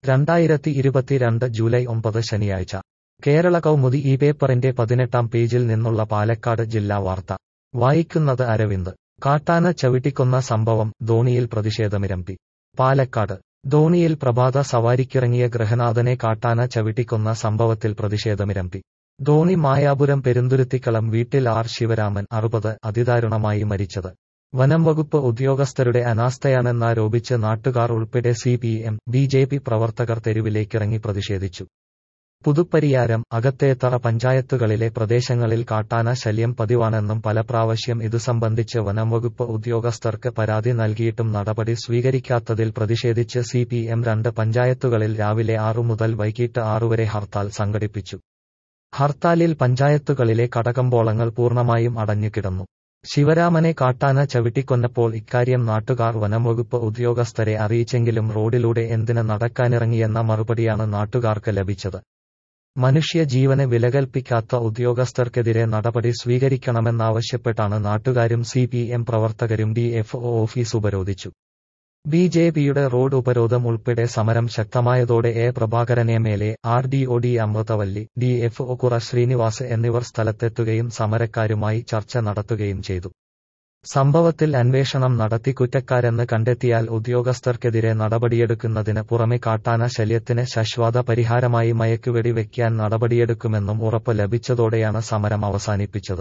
രണ്ടായിരത്തി ഇരുപത്തിരണ്ട് ജൂലൈ ഒമ്പത് ശനിയാഴ്ച കേരള കൗമുദി ഈ പേപ്പറിന്റെ പതിനെട്ടാം പേജിൽ നിന്നുള്ള പാലക്കാട് ജില്ലാ വാർത്ത വായിക്കുന്നത് അരവിന്ദ് കാട്ടാന ചവിട്ടിക്കൊന്ന സംഭവം ധോണിയിൽ പ്രതിഷേധമിരമ്പി പാലക്കാട് ധോണിയിൽ പ്രഭാത സവാരിക്കിറങ്ങിയ ഗൃഹനാഥനെ കാട്ടാന ചവിട്ടിക്കൊന്ന സംഭവത്തിൽ പ്രതിഷേധമിരമ്പി ധോണി മായാപുരം പെരുന്തുരുത്തിക്കളം വീട്ടിൽ ആർ ശിവരാമൻ അറുപത് അതിദാരുണമായി മരിച്ചത് വനം വകുപ്പ് ഉദ്യോഗസ്ഥരുടെ അനാസ്ഥയാണെന്നാരോപിച്ച് നാട്ടുകാർ ഉൾപ്പെടെ C P M B J P പ്രവർത്തകർ തെരുവിലേക്കിറങ്ങി പ്രതിഷേധിച്ചു പുതുപ്പരിയാരം അകത്തേത്തറ പഞ്ചായത്തുകളിലെ പ്രദേശങ്ങളിൽ കാട്ടാന ശല്യം പതിവാണെന്നും പല പ്രാവശ്യം ഇതു സംബന്ധിച്ച് വനംവകുപ്പ് ഉദ്യോഗസ്ഥർക്ക് പരാതി നൽകിയിട്ടും നടപടി സ്വീകരിക്കാത്തതിൽ പ്രതിഷേധിച്ച് സി പി എം രണ്ട് പഞ്ചായത്തുകളിൽ രാവിലെ ആറു മുതൽ വൈകിട്ട് ആറുവരെ ഹർത്താൽ സംഘടിപ്പിച്ചു ഹർത്താലിൽ പഞ്ചായത്തുകളിലെ കടകമ്പോളങ്ങൾ പൂർണ്ണമായും അടഞ്ഞുകിടന്നു ശിവരാമനെ കാട്ടാന ചവിട്ടിക്കൊന്നപ്പോൾ ഇക്കാര്യം നാട്ടുകാർ വനംവകുപ്പ് ഉദ്യോഗസ്ഥരെ അറിയിച്ചെങ്കിലും റോഡിലൂടെ എന്തിന് നടക്കാനിറങ്ങിയെന്ന മറുപടിയാണ് നാട്ടുകാർക്ക് ലഭിച്ചത് മനുഷ്യ ജീവന് വിലകൽപ്പിക്കാത്ത ഉദ്യോഗസ്ഥർക്കെതിരെ നടപടി സ്വീകരിക്കണമെന്നാവശ്യപ്പെട്ടാണ് നാട്ടുകാരും സി പി എം പ്രവർത്തകരും ഡി എഫ് ഒ ഓഫീസ് ഉപരോധിച്ചു ബി ജെ പിയുടെ റോഡ് ഉപരോധം ഉൾപ്പെടെ സമരം ശക്തമായതോടെ A Prabhakaran M L A R D O D Amruthavalli D F O കുറ ശ്രീനിവാസ് എന്നിവർ സ്ഥലത്തെത്തുകയും സമരക്കാരുമായി ചർച്ച നടത്തുകയും ചെയ്തു സംഭവത്തിൽ അന്വേഷണം നടത്തി കുറ്റക്കാരെന്ന് കണ്ടെത്തിയാൽ ഉദ്യോഗസ്ഥർക്കെതിരെ നടപടിയെടുക്കുന്നതിന് പുറമെ കാട്ടാന ശല്യത്തിന് ശാശ്വത പരിഹാരമായി മയക്കുവെടി വെക്കാൻ നടപടിയെടുക്കുമെന്നും ഉറപ്പ് ലഭിച്ചതോടെയാണ് സമരം അവസാനിപ്പിച്ചത്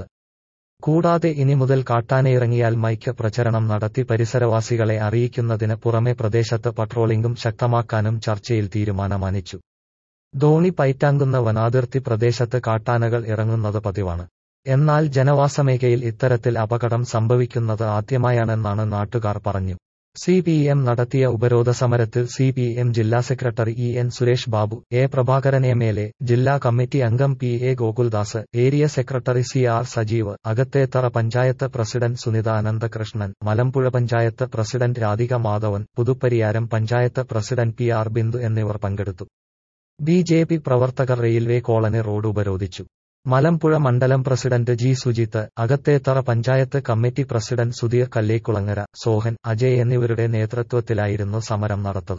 കൂടാതെ ഇനി മുതൽ കാട്ടാനയിറങ്ങിയാൽ മൈക്ക് പ്രചരണം നടത്തി പരിസരവാസികളെ അറിയിക്കുന്നതിന് പുറമെ പ്രദേശത്ത് പട്രോളിംഗും ശക്തമാക്കാനും ചർച്ചയിൽ തീരുമാനമാനിച്ചു ധോണി പൈറ്റാങ്കുന്ന വനാതിർത്തി പ്രദേശത്ത് കാട്ടാനകൾ ഇറങ്ങുന്നത് പതിവാണ് എന്നാൽ ജനവാസമേഖലയിൽ ഇത്തരത്തിൽ അപകടം സംഭവിക്കുന്നത് ആദ്യമായാണെന്നാണ് നാട്ടുകാർ പറഞ്ഞു സി പി എം നടത്തിയ ഉപരോധ സമരത്തിൽ സി പി എം ജില്ലാ secretary E N Suresh Babu A Prabhakaran M L A ജില്ലാ കമ്മിറ്റി അംഗം P A Gokuldas area secretary C R Sajeev Akathethara panchayat president Sunitha Ananthakrishnan Malampuzha panchayat president Radhika Madhavan Puthupariyaram panchayat president P R Bindu എന്നിവർ പങ്കെടുത്തു ബി ജെ പി പ്രവർത്തകർ റെയിൽവേ കോളനി റോഡ് ഉപരോധിച്ചു മലമ്പുഴ മണ്ഡലം president G Sujith Akathethara panchayat committee president Sudheer Kallekulangara Sohan Ajay എന്നിവരുടെ നേതൃത്വത്തിലായിരുന്നു സമരം നടത്തത്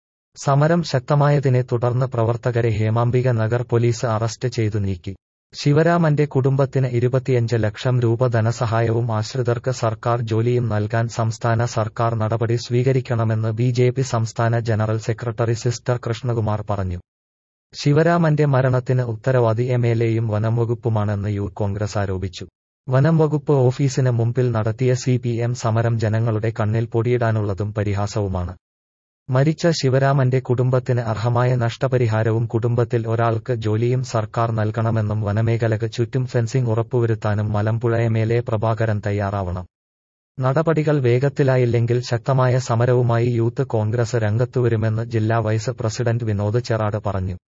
സമരം ശക്തമായതിനെ തുടർന്ന് പ്രവർത്തകരെ ഹേമാംബിക നഗർ പോലീസ് അറസ്റ്റ് ചെയ്തു നീക്കി ശിവരാമന്റെ കുടുംബത്തിന് ഇരുപത്തിയഞ്ച് ലക്ഷം രൂപ ധനസഹായവും ആശ്രിതർക്ക് സർക്കാർ ജോലിയും നൽകാൻ സംസ്ഥാന സർക്കാർ നടപടി സ്വീകരിക്കണമെന്ന് ബി സംസ്ഥാന ജനറൽ സെക്രട്ടറി സിസ്റ്റർ കൃഷ്ണകുമാർ പറഞ്ഞു ശിവരാമന്റെ മരണത്തിന് ഉത്തരവാദി എം എൽ എയും വനംവകുപ്പുമാണെന്ന് യൂത്ത് കോൺഗ്രസ് ആരോപിച്ചു വനംവകുപ്പ് ഓഫീസിന് മുമ്പിൽ നടത്തിയ സി പി എം സമരം ജനങ്ങളുടെ കണ്ണിൽ പൊടിയിടാനുള്ളതും പരിഹാസവുമാണ് മരിച്ച ശിവരാമന്റെ കുടുംബത്തിന് അർഹമായ നഷ്ടപരിഹാരവും കുടുംബത്തിൽ ഒരാൾക്ക് ജോലിയും സർക്കാർ നൽകണമെന്നും വനമേഖലക്ക് ചുറ്റും ഫെൻസിംഗ് ഉറപ്പുവരുത്താനും Malampuzha M L A Prabhakaran തയ്യാറാവണം നടപടികൾ വേഗത്തിലായില്ലെങ്കിൽ ശക്തമായ സമരവുമായി യൂത്ത് കോൺഗ്രസ് രംഗത്തുവരുമെന്ന് ജില്ലാ വൈസ് പ്രസിഡന്റ് വിനോദ് ചെറാട് പറഞ്ഞു